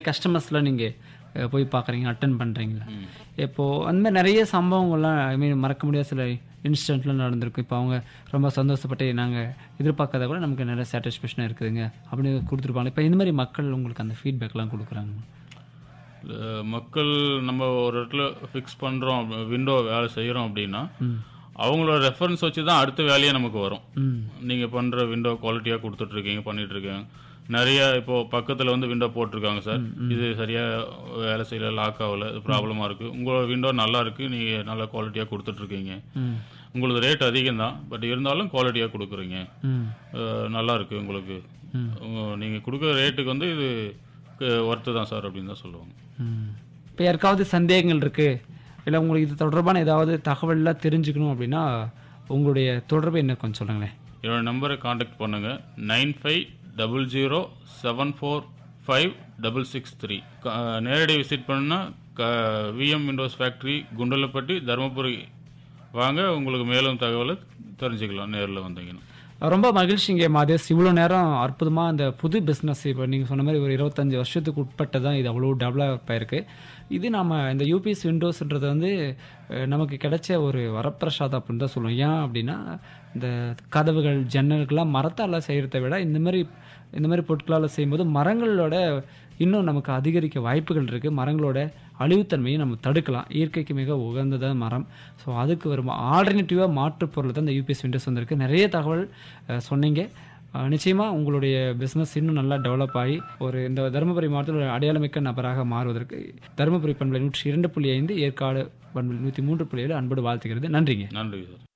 கஸ்டமர்ஸ்லாம் நீங்கள் போய் பார்க்குறீங்க அட்டன் பண்ணுறீங்களா இப்போது அந்த மாதிரி நிறைய சம்பவங்கள்லாம் ஐ மீன் மறக்க முடியாத சில இன்சிடென்ட்லாம் நடந்திருக்கும் இப்போ அவங்க ரொம்ப சந்தோஷப்பட்டு நாங்கள் எதிர்பார்க்காத கூட நமக்கு நிறைய சாட்டிஸ்ஃபேக்ஷனாக இருக்குதுங்க அப்படின்னு கொடுத்துருப்பாங்க இப்போ இந்த மாதிரி மக்கள் உங்களுக்கு அந்த ஃபீட்பேக்லாம் கொடுக்குறாங்க அஹ் மக்கள் நம்ம ஒரு இடத்துல ஃபிக்ஸ் பண்ணுறோம் விண்டோ வேலை செய்கிறோம் அப்படின்னா அவங்களோட ரெஃபரன்ஸ் வச்சு தான் அடுத்த வேலையே நமக்கு வரும் ம் நீங்கள் பண்ணுற விண்டோ குவாலிட்டியாக கொடுத்துட்ருக்கீங்க பண்ணிகிட்ருக்கீங்க நிறைய இப்போ பக்கத்தில் வந்து விண்டோ போட்டிருக்காங்க சார் இது சரியாக வேலை செய்யல லாக் ஆகல இது ப்ராப்ளமாக இருக்குது உங்களோட விண்டோ நல்லா இருக்குது நீங்கள் நல்ல குவாலிட்டியாக கொடுத்துட்ருக்கீங்க ம் உங்களுக்கு ரேட் அதிகம் தான் பட் இருந்தாலும் குவாலிட்டியாக கொடுக்குறீங்க ம் அஹ் நல்லா இருக்குது உங்களுக்கு நீங்கள் கொடுக்குற ரேட்டுக்கு வந்து இது ஒர்த்து தான் சார் அப்படின்னு தான் சொல்லுவாங்க இப்போ யாருக்காவது சந்தேகங்கள் இருக்குது இல்லை உங்களுக்கு இது தொடர்பான ஏதாவது தகவல்லாம் தெரிஞ்சுக்கணும் அப்படின்னா உங்களுடைய தொடர்பு என்ன கொஞ்சம் சொல்லுங்களேன் என்னோட நம்பரை காண்டாக்ட் பண்ணுங்கள் nine five double zero seven four five double six three நேரடி விசிட் பண்ணால் க V M windows factory Kundalapatti Dharmapuri வாங்க உங்களுக்கு மேலும் தகவலை தெரிஞ்சுக்கலாம் நேரில் வந்தீங்கன்னா ரொம்ப மகிழ்ச்சிங்க மாதேஷ் இவ்வளோ நேரம் அற்புதமாக அந்த புது பிஸ்னஸ் இப்போ நீங்கள் சொன்ன மாதிரி ஒரு இருபத்தஞ்சி வருஷத்துக்கு உட்பட்டு தான் இது அவ்வளோ டெவலப் ஆயிருக்கு இது நம்ம இந்த யூபிஎஸ் விண்டோஸ்ன்றது வந்து அஹ், நமக்கு கிடைச்ச ஒரு வரப்பிரசாதம் அப்படின்னு தான் சொல்லுவோம் ஏன் அப்படின்னா இந்த கதவுகள் ஜன்னல்கள்லாம் மரத்தால் செய்கிறத விட இந்த மாதிரி இந்த மாதிரி பொருட்களால் செய்யும்போது மரங்களோட இன்னும் நமக்கு அதிகரிக்க வாய்ப்புகள் இருக்குது மரங்களோட அழிவுத்தன்மையை நம்ம தடுக்கலாம் இயற்கைக்கு மிக உகந்ததாக மரம் ஸோ அதுக்கு ஒரு ஆல்டர்னேட்டிவாக மாற்றுப் பொருள் தான் இந்த யூபிஎஸ் விண்டோஸ் வந்திருக்கு நிறைய தகவல் அஹ், சொன்னீங்க அஹ், நிச்சயமா உங்களுடைய பிஸ்னஸ் இன்னும் நல்லா டெவலப் ஆகி ஒரு இந்த தருமபுரி மாவட்டத்தில் ஒரு அடையாளமிக்க நபராக மாறுவதற்கு தருமபுரி பண்பலை நூற்றி இரண்டு புள்ளி ஐந்து ஏற்காடு பண்பலை நூற்றி மூன்று புள்ளி ஏழு அன்போடு வாழ்த்துகிறது நன்றிங்க நன்றி சார்